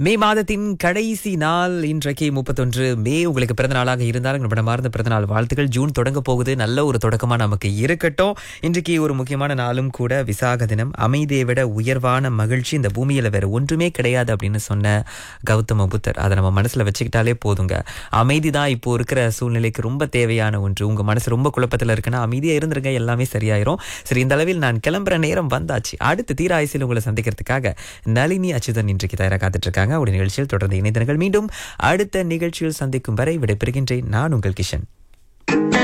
மே மாதத்தின் கடைசி நாள் இன்றைக்கு முப்பத்தொன்று மே உங்களுக்கு பிறந்த நாளாக இருந்தாலும் உங்கள் மனமார்ந்த பிறந்த நாள் வாழ்த்துக்கள் ஜூன் தொடங்க போகுது நல்ல ஒரு தொடக்கமா நமக்கு இருக்கட்டும் இன்றைக்கு ஒரு முக்கியமான நாளும் கூட விசாக தினம் அமைதியை விட உயர்வான மகிழ்ச்சி இந்த பூமியில வேற ஒன்றுமே கிடையாது அப்படின்னு சொன்ன கௌதம புத்தர் அதை நம்ம மனசுல வச்சுக்கிட்டாலே போதுங்க அமைதி தான் இப்போ இருக்கிற சூழ்நிலைக்கு ரொம்ப தேவையான ஒன்று உங்க மனசு ரொம்ப குழப்பத்துல இருக்குன்னா அமைதியா இருந்துருங்க எல்லாமே சரியாயிரும் சரி இந்த அளவில் நான் கிளம்புற நேரம் வந்தாச்சு அடுத்த தீராயசில் உங்களை சந்திக்கிறதுக்காக நளினி அச்சுதன் இன்றைக்கு தயாராக காத்துட்டு இருக்காங்க அவருடைய நிகழ்ச்சியில் தொடர்ந்து இணைந்தர்கள் மீண்டும் அடுத்த நிகழ்ச்சியில் சந்திக்கும் வரை விடைபெறுகின்றேன் நான் உங்கள் கிஷன்